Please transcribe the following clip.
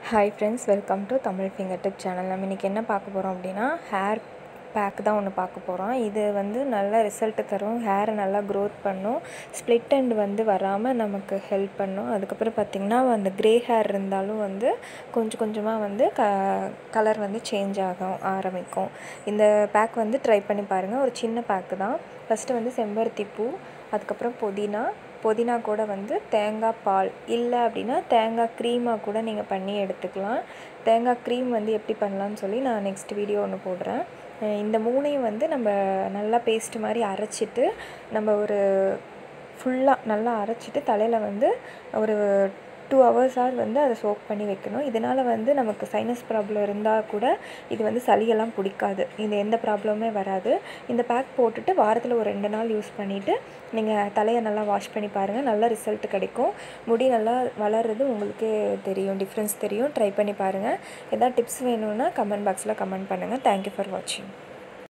hi friends welcome to Tamil finger tip channel நம்ம இன்றைக்கி என்ன பார்க்க போகிறோம் அப்படின்னா ஹேர் பேக் தான் ஒன்று பார்க்க போகிறோம் இது வந்து நல்ல ரிசல்ட்டு தரும் ஹேரை நல்லா க்ரோத் பண்ணும் ஸ்ப்ளிட் எண்ட் வந்து வராமல் நமக்கு ஹெல்ப் பண்ணும் அதுக்கப்புறம் பார்த்திங்கன்னா அந்த க்ரே ஹேர் இருந்தாலும் வந்து கொஞ்சம் கொஞ்சமாக வந்து க கலர் வந்து சேஞ்ச் ஆகும் ஆரம்பிக்கும் இந்த பேக் வந்து ட்ரை பண்ணி பாருங்கள் ஒரு சின்ன பேக்கு தான் ஃபஸ்ட்டு வந்து செம்பருத்தி பூ அதுக்கப்புறம் புதினா புதினா கூட வந்து தேங்காய் பால் இல்லை அப்படின்னா தேங்காய் க்ரீமாக கூட நீங்கள் பண்ணி எடுத்துக்கலாம் தேங்காய் க்ரீம் வந்து எப்படி பண்ணலான்னு சொல்லி நான் நெக்ஸ்ட் வீடியோ ஒன்று போடுறேன் இந்த மூணையும் வந்து நம்ம நல்லா பேஸ்ட் மாதிரி அரைச்சிட்டு நம்ம ஒரு ஃபுல்லாக நல்லா அரைச்சிட்டு தலையில் வந்து ஒரு டூ ஹவர்ஸாவது வந்து அதை சோக் பண்ணி வைக்கணும் இதனால் வந்து நமக்கு சைனஸ் ப்ராப்ளம் இருந்தால் கூட இது வந்து சளியெல்லாம் பிடிக்காது இது எந்த ப்ராப்ளமே வராது இந்த பேக் போட்டுட்டு வாரத்தில் ஒரு ரெண்டு நாள் யூஸ் பண்ணிவிட்டு நீங்கள் தலையை நல்லா வாஷ் பண்ணி பாருங்கள் நல்ல ரிசல்ட் கிடைக்கும் முடி நல்லா வளர்றது உங்களுக்கே தெரியும் டிஃப்ரென்ஸ் தெரியும் ட்ரை பண்ணி பாருங்கள் எதாவது டிப்ஸ் வேணும்னா கமெண்ட் பாக்ஸில் கமெண்ட் பண்ணுங்கள் தேங்க்யூ ஃபார் வாட்சிங்